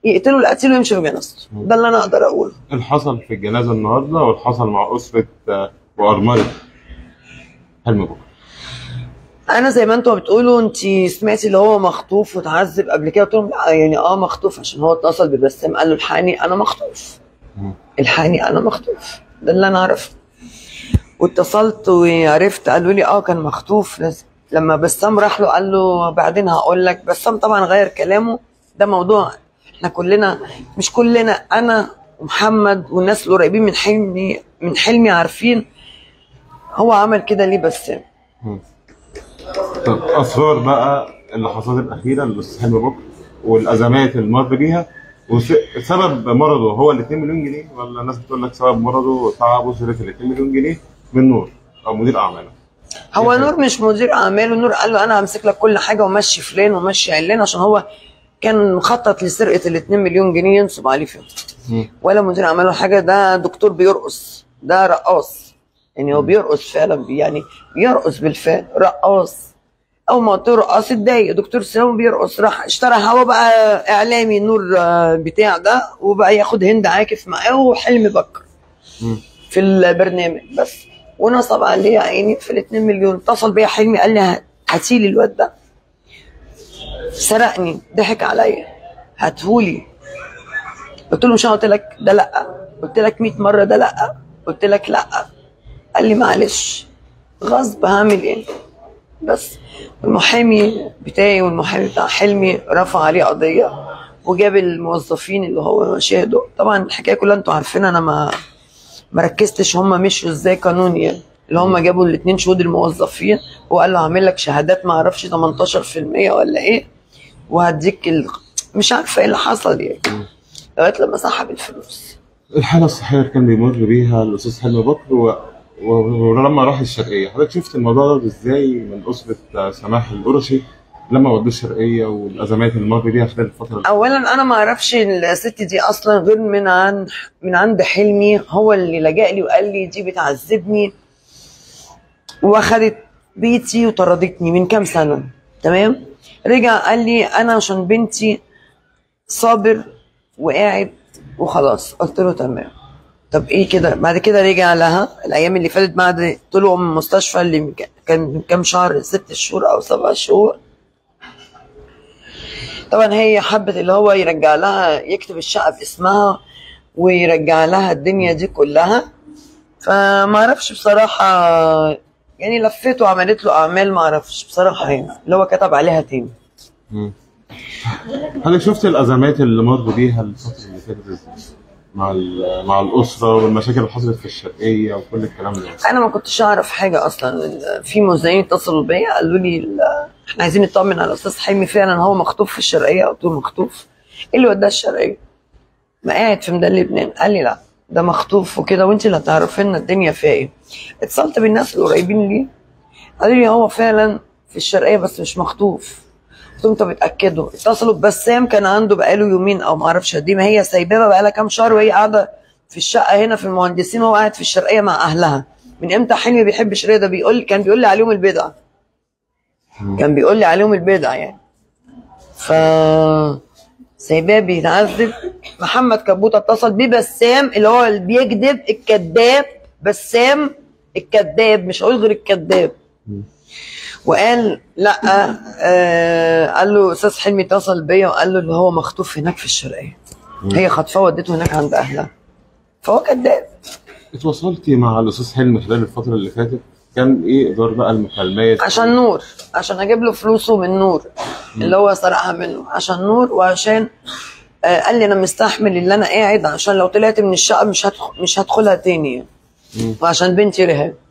يقتلوا القتيل ويمشوا بجنازته ده اللي انا اقدر اقوله اللي حصل في الجنازه النهارده واللي حصل مع اسره آه، وارمله حلمي بكره انا زي ما انتوا بتقولوا انت سمعتي اللي هو مخطوف وتعذب قبل كده قلت لهم لا يعني اه مخطوف عشان هو اتصل ببسام قال له الحقني انا مخطوف مم. الحقني انا مخطوف ده اللي انا اعرفه واتصلت وعرفت قالوا لي اه كان مخطوف لازم لما بسام راح له قال له بعدين هقول لك بسام طبعا غير كلامه ده موضوع احنا كلنا مش كلنا انا ومحمد والناس القريبين من حلمي من حلمي عارفين هو عمل كده ليه بسام طب اسرار بقى اللحظات الاخيره للاستاذ حلمي بكر والازمات اللي مر بيها وسبب مرضه هو ال 2 مليون جنيه ولا الناس بتقول لك سبب مرضه وتعبه صرف ال 2 مليون جنيه من نور او مدير اعماله هو نور مش مدير اعماله نور قال له انا همسك لك كل حاجه ومشي فلان ومشي علان عشان هو كان مخطط لسرقه ال 2 مليون جنيه ينصب عليه فيهم مم. ولا مدير اعماله حاجه ده دكتور بيرقص ده رقاص يعني هو بيرقص فعلا بي- يعني بيرقص بالفعل رقاص اول ما قلت له رقاص اتضايق دكتور سلام بيرقص راح اشترى هوا بقى اعلامي نور آه، بتاع ده وبقى ياخد هند عاكف معاه وحلمي بكر مم. في البرنامج بس ونصب عليه يا عيني في ال 2 مليون اتصل بيا حلمي قال لي هاتيلي الواد ده سرقني ضحك عليا هاتهولي قلت له مش انا قلت لك ده لا قلت لك 100 مره ده لا قلت لك لا قال لي معلش غصب هعمل ايه بس المحامي بتاعي والمحامي بتاع حلمي رفع عليه قضيه وجاب الموظفين اللي هو شاهدوا طبعا الحكايه كلها انتوا عارفين انا ما ما ركزتش هم مشوا ازاي قانونيا اللي هم جابوا الاثنين شهود الموظفين وقال له هعمل لك شهادات ما اعرفش 18% ولا ايه وهديك ال... مش عارفه ايه اللي حصل يعني لغايه لما سحب الفلوس الحاله الصحيه اللي كان بيمر بيها الاستاذ حلمي بكر و... و... ولما راح الشرقيه حضرتك شفت الموضوع ده ازاي من اسره سماح القرشي لما ودوه الشرقيه والازمات اللي مر بيها خلال الفتره اللي اولا انا ما اعرفش الست دي اصلا غير من عن من عند حلمي هو اللي لجأ لي وقال لي دي بتعذبني واخدت بيتي وطردتني من كام سنه تمام رجع قال لي انا عشان بنتي صابر وقاعد وخلاص قلت له تمام طب ايه كده بعد كده رجع لها الايام اللي فاتت بعد طلعوا من المستشفى اللي من ك- كان من كام شهر ست شهور او سبع شهور طبعا هي حبت اللي هو يرجع لها يكتب الشقه باسمها ويرجع لها الدنيا دي كلها فما اعرفش بصراحه يعني لفته وعملت له اعمال ما اعرفش بصراحه يعني اللي هو كتب عليها تاني مم. حضرتك شفت الازمات اللي مر بيها الفتره اللي فاتت ازاي؟ مع ال- مع الاسره والمشاكل اللي حصلت في الشرقيه وكل الكلام ده انا ما كنتش اعرف حاجه اصلا في مذيعين اتصلوا بيا قالوا لي ال- احنا عايزين نطمن على الاستاذ حلمي فعلا هو مخطوف في الشرقيه قلت له مخطوف ايه اللي وداه الشرقيه ما قاعد في ميدان لبنان قال لي لا ده مخطوف وكده وانت اللي هتعرفي لنا الدنيا فيها ايه اتصلت بالناس القريبين ليه قالوا لي هو فعلا في الشرقيه بس مش مخطوف قلت لهم طب اتاكدوا اتصلوا ببسام كان عنده بقاله يومين او ما اعرفش قد ايه ما هي سايباه بقالها كام شهر وهي قاعده في الشقه هنا في المهندسين وهو قاعد في الشرقيه مع اهلها من امتى حلمي بيحب الشرقيه ده بيقول كان بيقول لي عليهم البدع كان بيقول لي عليهم البدع يعني ف سايباه بيتعذب محمد كبوته اتصل بيه بسام اللي هو اللي بيكذب الكذاب بسام الكذاب مش هقول غير الكذاب وقال لا آه قال له استاذ حلمي اتصل بيا وقال له اللي هو مخطوف هناك في الشرقيه هي خطفاه ودته هناك عند اهلها فهو كذاب اتواصلتي مع الاستاذ حلمي خلال الفتره اللي فاتت كان ايه ادار بقى المكالمات عشان نور عشان اجيب له فلوسه من نور اللي هو سرقها منه عشان نور وعشان آه قال لي انا مستحمل اللي انا قاعد عشان لو طلعت من الشقه مش هدخل مش هدخلها تاني يعني. مم. وعشان بنتي رهاب